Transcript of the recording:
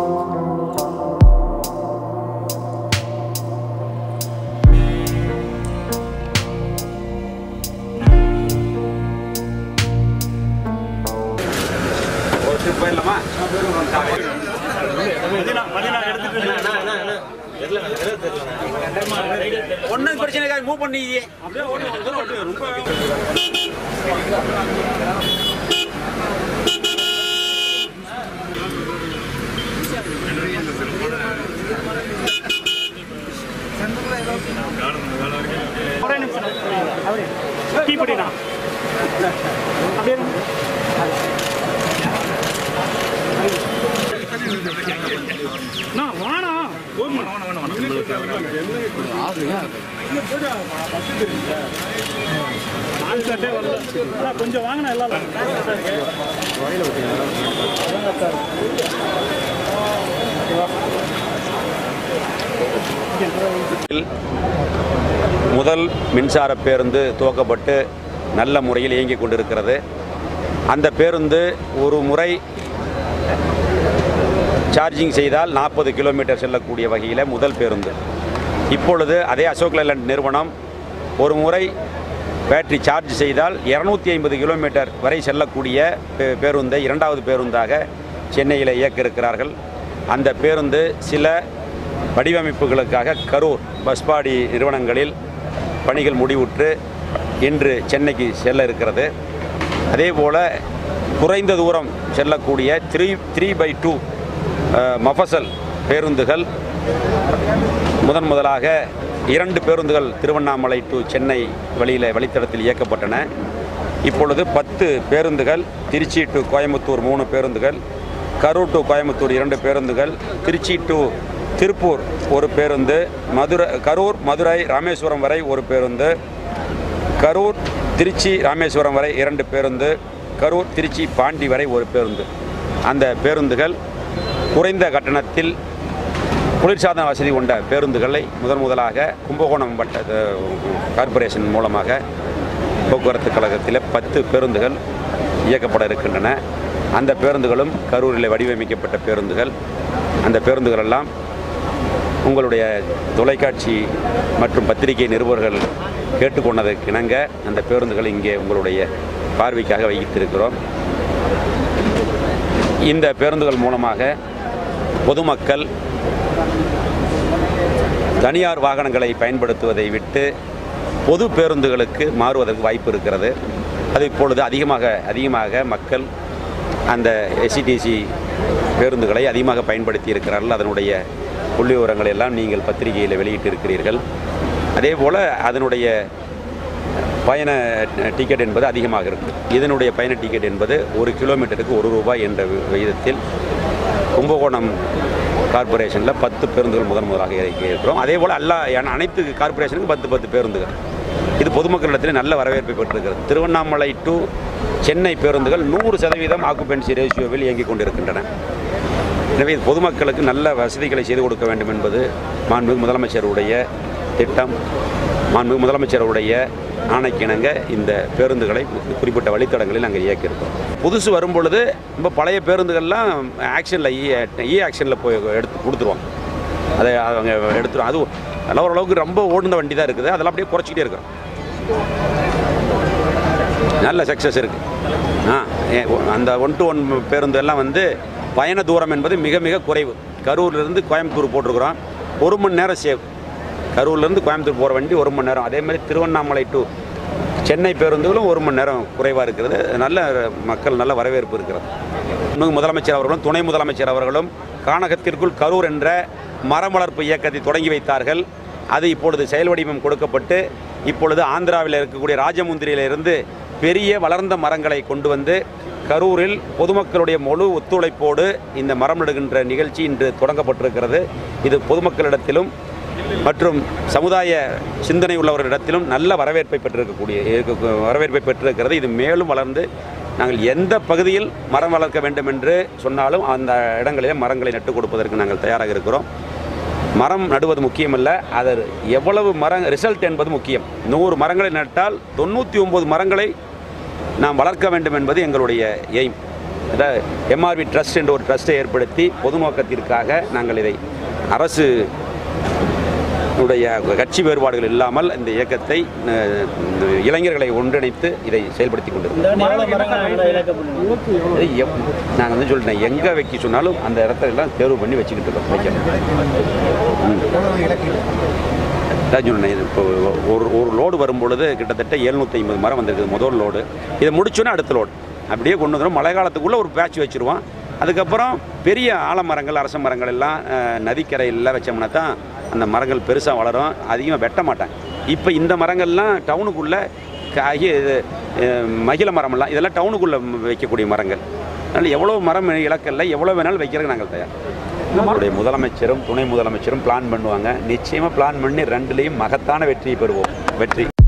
போயிடலாமா ஒன்றும் பிரச்சனை இருக்காது மூவ் பண்ணி ஒரே நிமிஷம் அவரே கீ படினா அப்படியே நான் வாணா போதுமா ஆன்சர்ட்டே வரல அண்ணா, கொஞ்சம் வாங்கினா எல்லாம் முதல் மின்சார பேருந்து துவக்கப்பட்டு நல்ல முறையில் இயங்கிக் கொண்டிருக்கிறது அந்த பேருந்து ஒரு முறை சார்ஜிங் செய்தால் நாற்பது கிலோமீட்டர் செல்லக்கூடிய வகையில் முதல் பேருந்து இப்பொழுது அதே அசோக் லைலண்ட் நிறுவனம் ஒரு முறை பேட்டரி சார்ஜ் செய்தால் இரநூத்தி ஐம்பது கிலோமீட்டர் வரை செல்லக்கூடிய பே- பேருந்தை இரண்டாவது பேருந்தாக சென்னையில் இயக்க இருக்கிறார்கள் அந்த பேருந்து சில வடிவமைப்புகளுக்காக கரூர் பஸ்பாடி நிறுவனங்களில் பணிகள் முடிவுற்று இன்று சென்னைக்கு செல்ல இருக்கிறது அதே போல் குறைந்த தூரம் செல்லக்கூடிய three three by two mofussil பேருந்துகள் முதன் முதலாக இரண்டு பேருந்துகள் திருவண்ணாமலை டு சென்னை வழியில் வழித்தடத்தில் இயக்கப்பட்டன இப்பொழுது பத்து பேருந்துகள் திருச்சி டு கோயம்புத்தூர் மூணு பேருந்துகள் கரூர் டு கோயம்புத்தூர் இரண்டு பேருந்துகள் திருச்சி டு திருப்பூர் ஒரு பேருந்து மதுரை கரூர் மதுரை ராமேஸ்வரம் வரை ஒரு பேருந்து கரூர் திருச்சி ராமேஸ்வரம் வரை இரண்டு பேருந்து கரூர் திருச்சி பாண்டி வரை ஒரு பேருந்து அந்த பேருந்துகள் குறைந்த கட்டணத்தில் குளிர்சாதன வசதி கொண்ட பேருந்துகளை முதன் முதலாக கும்பகோணம் வட்ட அஹ், கார்ப்பரேஷன் மூலமாக போக்குவரத்து கழகத்தில் பத்து பேருந்துகள் இயக்கப்பட இருக்கின்றன அந்த பேருந்துகளும் கரூரில் வடிவமைக்கப்பட்ட பேருந்துகள் அந்த பேருந்துகள் எல்லாம் உங்களுடைய தொலைக்காட்சி மற்றும் பத்திரிகை நிருபர்கள் கேட்டுக்கொண்டதற்கு இணங்க அந்த பேருந்துகள் இங்கே உங்களுடைய பார்வைக்காக வைத்திருக்கிறோம் இந்த பேருந்துகள் மூலமாக பொதுமக்கள் தனியார் வாகனங்களை பயன்படுத்துவதை விட்டு பொது பேருந்துகளுக்கு மாறுவதற்கு வாய்ப்பு இருக்கிறது அது இப்பொழுது அதிகமாக அதிகமாக மக்கள் அந்த எஸ்சிடிசி பேருந்துகளை அதிகமாக பயன்படுத்தி இருக்கிறார்கள் அதனுடைய புள்ளி விவரங்களை எல்லாம் நீங்கள் பத்திரிகையில் வெளியிட்டிருக்கிறீர்கள் அதே போல் அதனுடைய பயண டிக்கெட் என்பது அதிகமாக இருக்குது இதனுடைய பயண டிக்கெட் என்பது ஒரு கிலோமீட்டருக்கு ஒரு ரூபாய் என்ற வி- விகிதத்தில் கும்பகோணம் கார்ப்பரேஷனில் பத்து பேருந்துகள் முதன் முதலாக இறக்கி இருக்கிறோம் அதே போல் எல்லா அன- அனைத்து கார்ப்பரேஷனுக்கும் பத்து பத்து பேருந்துகள் இது பொதுமக்களிடத்தில் நல்ல வரவேற்பை பெற்றிருக்கிறது திருவண்ணாமலை டு சென்னை பேருந்துகள் நூறு சதவீதம் ஆக்குபென்சி ரேஷியோவில் இயங்கிக் கொண்டிருக்கின்றன எனவே இது பொதுமக்களுக்கு நல்ல வசதிகளை செய்து கொடுக்க வேண்டும் என்பது மாண்புமிகு முதலமைச்சருடைய திட்டம் மாண்புமிகு முதலமைச்சருடைய ஆணைக்கிணங்க இந்த பேருந்துகளை குறிப்பிட்ட வழித்தடங்களில் நாங்கள் இயக்கியிருக்கோம் புதுசு வரும் பொழுது ரொம்ப பழைய பேருந்துகள்லாம் ஆக்ஷனில் இ இ ஆக்ஷனில் போய் எடுத்து கொடுத்துருவாங்க அதை அவங்க எடுத்துரும் அது நல்ல ஓரளவுக்கு ரொம்ப ஓடுன வண்டி தான் இருக்குது அதெல்லாம் அப்படியே குறைச்சிக்கிட்டே இருக்கிறோம் நல்ல சக்ஸஸ் இருக்குது ஆ ஏ- அந்த ஒன் டு ஒன் பேருந்து எல்லாம் வந்து பயண தூரம் என்பது மிக மிக குறைவு கரூர்லேருந்து கோயம்புத்தூர் போட்டிருக்கிறோம் ஒரு மணி நேரம் சேவ் கரூர்லேருந்து கோயம்புத்தூர் போகிற வண்டி ஒரு மணி நேரம் அதே மாதிரி திருவண்ணாமலை டு சென்னை பேருந்துகளும் ஒரு மணி நேரம் குறைவாக இருக்கிறது நல்ல மக்கள் நல்ல வரவேற்பு இருக்கிறது இன்னும் முதலமைச்சர் அவர்களும் துணை முதலமைச்சர் அவர்களும் கானகத்திற்குள் கரூர் என்ற மரம் வளர்ப்பு இயக்கத்தை தொடங்கி வைத்தார்கள் அது இப்பொழுது செயல் வடிவம் கொடுக்கப்பட்டு இப்பொழுது ஆந்திராவில் இருக்கக்கூடிய ராஜமுந்திரியிலிருந்து பெரிய வளர்ந்த மரங்களை கொண்டு வந்து கரூரில் பொதுமக்களுடைய முழு ஒத்துழைப்போடு இந்த மரம் நடுகின்ற நிகழ்ச்சி இன்று தொடங்கப்பட்டிருக்கிறது இது பொதுமக்களிடத்திலும் மற்றும் சமுதாய சிந்தனை உள்ளவர்களிடத்திலும் நல்ல வரவேற்பை பெற்றிருக்கக்கூடிய இருக்க- வரவேற்பை பெற்றிருக்கிறது இது மேலும் வளர்ந்து நாங்கள் எந்த பகுதியில் மரம் வளர்க்க வேண்டும் என்று சொன்னாலும் அந்த இடங்களிலே மரங்களை நட்டுக் கொடுப்பதற்கு நாங்கள் தயாராக இருக்கிறோம் மரம் நடுவது முக்கியமல்ல அது எவ்வளவு மரம் ரிசல்ட் என்பது முக்கியம் நூறு மரங்களை நட்டால் தொண்ணூற்றி ஒம்பது மரங்களை நாம் வளர்க்க வேண்டும் என்பது எங்களுடைய எய்ம் அதாவது எம்ஆர்வி ட்ரஸ்ட் என்ற ஒரு ட்ரஸ்ட்டை ஏற்படுத்தி பொது நோக்கத்திற்காக நாங்கள் இதை அரசு உடைய கட்சி வேறுபாடுகள் இல்லாமல் இந்த இயக்கத்தை அஹ், இளைஞர்களை ஒன்றிணைத்து இதை செயல்படுத்தி கொண்டிருக்கிறோம் நாங்கள் வந்து சொல்லிட்டேன் எங்கே வைக்க சொன்னாலும் அந்த இடத்துல எல்லாம் தேர்வு பண்ணி வச்சுக்கிட்டு இருக்கோம் வைக்கணும் அதான் சொன்னேன் இது இப்போ ஒரு ஒரு லோடு வரும்பொழுது கிட்டத்தட்ட எழுநூற்றி ஐம்பது மரம் வந்திருக்குது முதல் லோடு இதை முடிச்சோன்னே அடுத்த லோடு அப்படியே கொண்டு வந்துடும் மழை காலத்துக்குள்ளே ஒரு பேட்ச் வச்சுருவோம் அதுக்கப்புறம் பெரிய ஆலமரங்கள் அரச மரங்கள் எல்லாம் அஹ், நதிக்கரையில் வச்சோம்னா தான் அந்த மரங்கள் பெருசாக வளரும் அதிகமாக வெட்ட மாட்டாங்க இப்போ இந்த மரங்கள்லாம் டவுனுக்குள்ளே காகி இது அஹ், மகிழ மரமெல்லாம் இதெல்லாம் டவுனுக்குள்ளே வைக்கக்கூடிய மரங்கள் அதனால் எவ்வளோ மரம் இலக்கல்ல எவ்வளோ வேணாலும் வைக்கிறதுக்கு நாங்கள் தயார் நம்மளுடைய முதலமைச்சரும் துணை முதலமைச்சரும் பிளான் பண்ணுவாங்க நிச்சயமாக பிளான் பண்ணி ரெண்டுலேயும் மகத்தான வெற்றியை பெறுவோம் வெற்றி